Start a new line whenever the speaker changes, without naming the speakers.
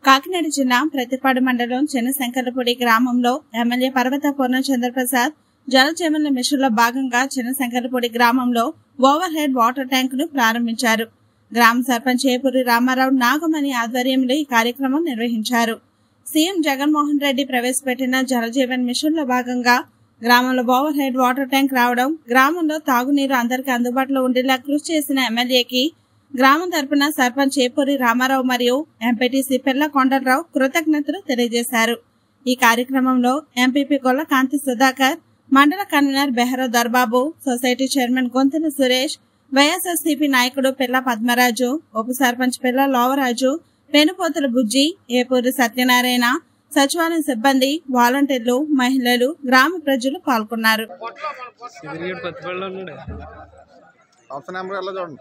కాకినాడ జిల్లా ప్రతిపాడు మండలం చిన్నశంకరపూడి గ్రామంలో ఎమ్మెల్యే పర్వత పూర్ణ చంద్రప్రసాద్ జలజీవన మిషన్ లో భాగంగా చిన్నశంకరపూడి గ్రామంలో ఓవర్ హెడ్ వాటర్ ట్యాంక్ ను ప్రారంభించారు గ్రామ సర్పంచ్ ఏపూరి రామారావు నాగమణి ఆధ్వర్యంలో ఈ కార్యక్రమం నిర్వహించారు సీఎం జగన్మోహన్ రెడ్డి ప్రవేశపెట్టిన జలజీవన్ మిషన్ లో భాగంగా గ్రామంలో ఓవర్ హెడ్ వాటర్ ట్యాంక్ రావడం గ్రామంలో తాగునీరు అందరికీ అందుబాటులో ఉండేలా కృషి చేసిన ఎమ్మెల్యేకి గ్రామం తరపున సర్పంచ్ ఏపూరి రామారావు మరియు ఎంపీటీసీ పిల్ల కొండలరావు కృతజ్ఞతలు తెలియజేశారు ఈ కార్యక్రమంలో ఎంపీపీ గొల్ల కాంతి సుధాకర్ మండల కన్వీనర్ బెహరో దర్బాబు సొసైటీ చైర్మన్ గొంతున సురేష్ వైఎస్ఆర్సీపీ నాయకుడు పిల్ల పద్మరాజు ఉప సర్పంచ్ పిల్ల లోవరాజు పెనుపోతుల బుజ్జి ఏపూరి సత్యనారాయణ సచివాలయం సిబ్బంది వాలంటీర్లు మహిళలు గ్రామ ప్రజలు పాల్గొన్నారు
ఎదురుగడ పత్తిపల్లిలో ఉన్నాడు
ఆప్షన్ నెంబర్ ఎలా చూడండి